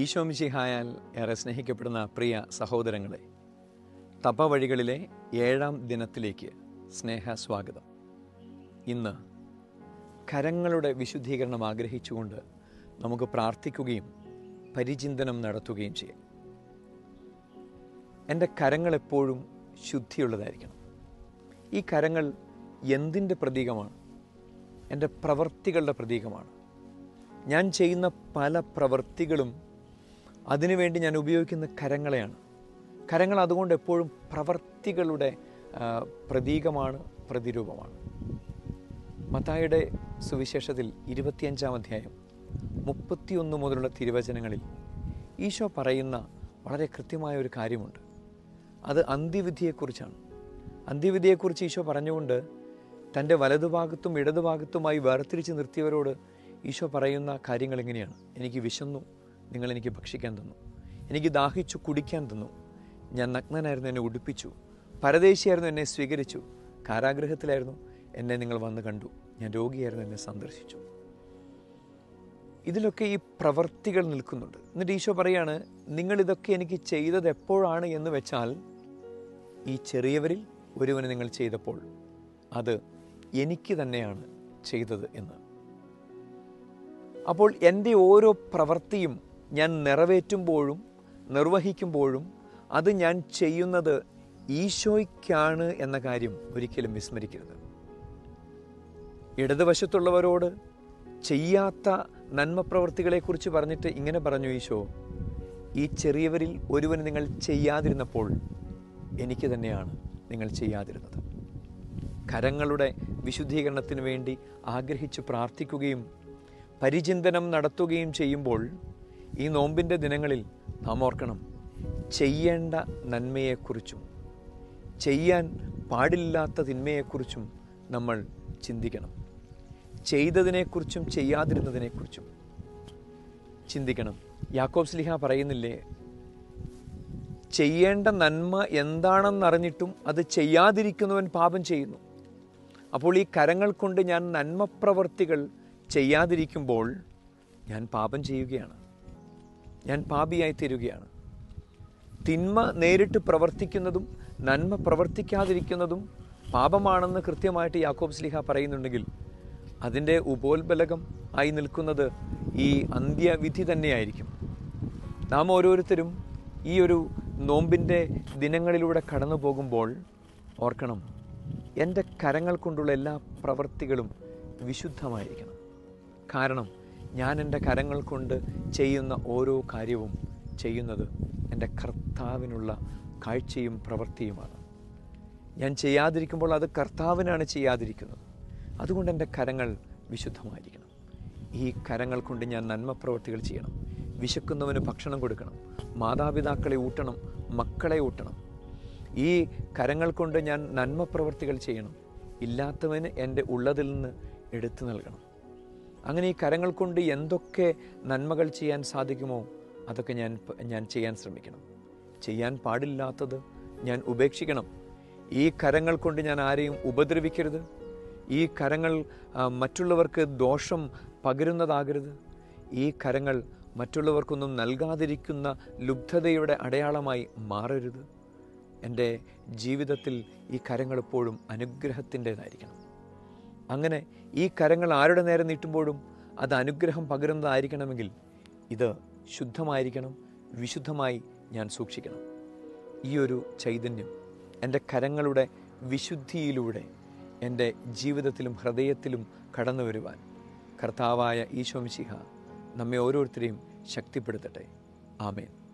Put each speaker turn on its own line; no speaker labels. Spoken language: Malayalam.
ഈശോമിശിഹായാൽ ഏറെ സ്നേഹിക്കപ്പെടുന്ന പ്രിയ സഹോദരങ്ങളെ തപവഴികളിലെ ഏഴാം ദിനത്തിലേക്ക് സ്നേഹ സ്വാഗതം ഇന്ന് കരങ്ങളുടെ വിശുദ്ധീകരണം ആഗ്രഹിച്ചുകൊണ്ട് നമുക്ക് പ്രാർത്ഥിക്കുകയും പരിചിന്തനം നടത്തുകയും ചെയ്യാം എൻ്റെ കരങ്ങൾ എപ്പോഴും ശുദ്ധിയുള്ളതായിരിക്കണം ഈ കരങ്ങൾ എന്തിൻ്റെ പ്രതീകമാണ് എൻ്റെ പ്രവർത്തികളുടെ പ്രതീകമാണ് ഞാൻ ചെയ്യുന്ന പല പ്രവൃത്തികളും അതിനുവേണ്ടി ഞാൻ ഉപയോഗിക്കുന്ന കരങ്ങളെയാണ് കരങ്ങൾ അതുകൊണ്ട് എപ്പോഴും പ്രവർത്തികളുടെ ആ, പ്രതീകമാണ് പ്രതിരൂപമാണ് മത്തായുടെ സുവിശേഷത്തിൽ ഇരുപത്തിയഞ്ചാം അധ്യായം മുപ്പത്തിയൊന്ന് മുതലുള്ള തിരുവചനങ്ങളിൽ ഈശോ പറയുന്ന വളരെ കൃത്യമായ ഒരു കാര്യമുണ്ട് അത് അന്ത്യവിധിയെക്കുറിച്ചാണ് അന്ത്യവിധിയെക്കുറിച്ച് ഈശോ പറഞ്ഞുകൊണ്ട് തൻ്റെ വലതുഭാഗത്തും ഇടതുഭാഗത്തുമായി വേർതിരിച്ച് നിർത്തിയവരോട് ഈശോ പറയുന്ന കാര്യങ്ങൾ എങ്ങനെയാണ് എനിക്ക് വിശന്നു നിങ്ങൾ എനിക്ക് ഭക്ഷിക്കാൻ തന്നു എനിക്ക് ദാഹിച്ചു കുടിക്കാൻ തന്നു ഞാൻ നഗ്നനായിരുന്നു എന്നെ ഉടുപ്പിച്ചു പരദേശിയായിരുന്നു എന്നെ സ്വീകരിച്ചു കാരാഗ്രഹത്തിലായിരുന്നു എന്നെ നിങ്ങൾ വന്ന് കണ്ടു ഞാൻ രോഗിയായിരുന്നു എന്നെ സന്ദർശിച്ചു ഇതിലൊക്കെ ഈ പ്രവർത്തികൾ നിൽക്കുന്നുണ്ട് എന്നിട്ട് ഈശോ പറയാണ് നിങ്ങൾ ഇതൊക്കെ എനിക്ക് ചെയ്തത് എപ്പോഴാണ് എന്ന് വെച്ചാൽ ഈ ചെറിയവരിൽ ഒരുവന് നിങ്ങൾ ചെയ്തപ്പോൾ അത് എനിക്ക് തന്നെയാണ് ചെയ്തത് എന്ന് അപ്പോൾ എൻ്റെ ഓരോ പ്രവൃത്തിയും ഞാൻ നിറവേറ്റുമ്പോഴും നിർവഹിക്കുമ്പോഴും അത് ഞാൻ ചെയ്യുന്നത് ഈശോയ്ക്കാണ് എന്ന കാര്യം ഒരിക്കലും വിസ്മരിക്കരുത് ഇടതുവശത്തുള്ളവരോട് ചെയ്യാത്ത നന്മ പ്രവൃത്തികളെക്കുറിച്ച് പറഞ്ഞിട്ട് ഇങ്ങനെ പറഞ്ഞു ഈശോ ഈ ചെറിയവരിൽ ഒരുവന് നിങ്ങൾ ചെയ്യാതിരുന്നപ്പോൾ എനിക്ക് തന്നെയാണ് നിങ്ങൾ ചെയ്യാതിരുന്നത് കരങ്ങളുടെ വിശുദ്ധീകരണത്തിന് വേണ്ടി ആഗ്രഹിച്ച് പ്രാർത്ഥിക്കുകയും പരിചിന്തനം നടത്തുകയും ചെയ്യുമ്പോൾ ഈ നോമ്പിൻ്റെ ദിനങ്ങളിൽ നാം ഓർക്കണം ചെയ്യേണ്ട നന്മയെക്കുറിച്ചും ചെയ്യാൻ പാടില്ലാത്ത തിന്മയെക്കുറിച്ചും നമ്മൾ ചിന്തിക്കണം ചെയ്തതിനെക്കുറിച്ചും ചെയ്യാതിരുന്നതിനെക്കുറിച്ചും ചിന്തിക്കണം യാക്കോബ് സ്ലിഹ പറയുന്നില്ലേ ചെയ്യേണ്ട നന്മ എന്താണെന്നറിഞ്ഞിട്ടും അത് ചെയ്യാതിരിക്കുന്നവൻ പാപം ചെയ്യുന്നു അപ്പോൾ ഈ കരങ്ങൾ കൊണ്ട് ഞാൻ നന്മ പ്രവർത്തികൾ ചെയ്യാതിരിക്കുമ്പോൾ ഞാൻ പാപം ചെയ്യുകയാണ് ഞാൻ പാപിയായി തീരുകയാണ് തിന്മ നേരിട്ട് പ്രവർത്തിക്കുന്നതും നന്മ പ്രവർത്തിക്കാതിരിക്കുന്നതും പാപമാണെന്ന് കൃത്യമായിട്ട് യാക്കോബ് സ്ലിഹ പറയുന്നുണ്ടെങ്കിൽ അതിൻ്റെ ഉപോത്ബലകം ആയി നിൽക്കുന്നത് ഈ അന്ത്യവിധി തന്നെയായിരിക്കും നാം ഓരോരുത്തരും ഈ ഒരു നോമ്പിൻ്റെ ദിനങ്ങളിലൂടെ കടന്നു പോകുമ്പോൾ ഓർക്കണം എൻ്റെ കരങ്ങൾ കൊണ്ടുള്ള എല്ലാ പ്രവൃത്തികളും വിശുദ്ധമായിരിക്കണം കാരണം ഞാൻ എൻ്റെ കരങ്ങൾ കൊണ്ട് ചെയ്യുന്ന ഓരോ കാര്യവും ചെയ്യുന്നത് എൻ്റെ കർത്താവിനുള്ള കാഴ്ചയും പ്രവൃത്തിയുമാണ് ഞാൻ ചെയ്യാതിരിക്കുമ്പോൾ അത് കർത്താവിനാണ് ചെയ്യാതിരിക്കുന്നത് അതുകൊണ്ട് എൻ്റെ കരങ്ങൾ വിശുദ്ധമായിരിക്കണം ഈ കരങ്ങൾ കൊണ്ട് ഞാൻ നന്മ പ്രവൃത്തികൾ ചെയ്യണം വിശക്കുന്നവന് ഭക്ഷണം കൊടുക്കണം മാതാപിതാക്കളെ ഊട്ടണം മക്കളെ ഊട്ടണം ഈ കരങ്ങൾ കൊണ്ട് ഞാൻ നന്മ പ്രവൃത്തികൾ ചെയ്യണം ഇല്ലാത്തവന് എൻ്റെ ഉള്ളതിൽ നിന്ന് എടുത്തു നൽകണം അങ്ങനെ ഈ കരങ്ങൾ കൊണ്ട് എന്തൊക്കെ നന്മകൾ ചെയ്യാൻ സാധിക്കുമോ അതൊക്കെ ഞാൻ ഞാൻ ചെയ്യാൻ ശ്രമിക്കണം ചെയ്യാൻ പാടില്ലാത്തത് ഞാൻ ഉപേക്ഷിക്കണം ഈ കരങ്ങൾ കൊണ്ട് ഞാൻ ആരെയും ഉപദ്രവിക്കരുത് ഈ കരങ്ങൾ ആ, മറ്റുള്ളവർക്ക് ദോഷം പകരുന്നതാകരുത് ഈ കരങ്ങൾ മറ്റുള്ളവർക്കൊന്നും നൽകാതിരിക്കുന്ന ലുബ്ധതയുടെ അടയാളമായി മാറരുത് എൻ്റെ ജീവിതത്തിൽ ഈ കരങ്ങൾ എപ്പോഴും അനുഗ്രഹത്തിൻ്റെതായിരിക്കണം അങ്ങനെ ഈ കരങ്ങൾ ആരുടെ നേരെ നീട്ടുമ്പോഴും അത് അനുഗ്രഹം പകരുന്നതായിരിക്കണമെങ്കിൽ ഇത് ശുദ്ധമായിരിക്കണം വിശുദ്ധമായി ഞാൻ സൂക്ഷിക്കണം ഈ ഒരു ചൈതന്യം എൻ്റെ കരങ്ങളുടെ വിശുദ്ധിയിലൂടെ എൻ്റെ ജീവിതത്തിലും ഹൃദയത്തിലും കടന്നു വരുവാൻ കർത്താവായ ഈശോമിശിഹ നമ്മെ ഓരോരുത്തരെയും ശക്തിപ്പെടുത്തട്ടെ ആമേൻ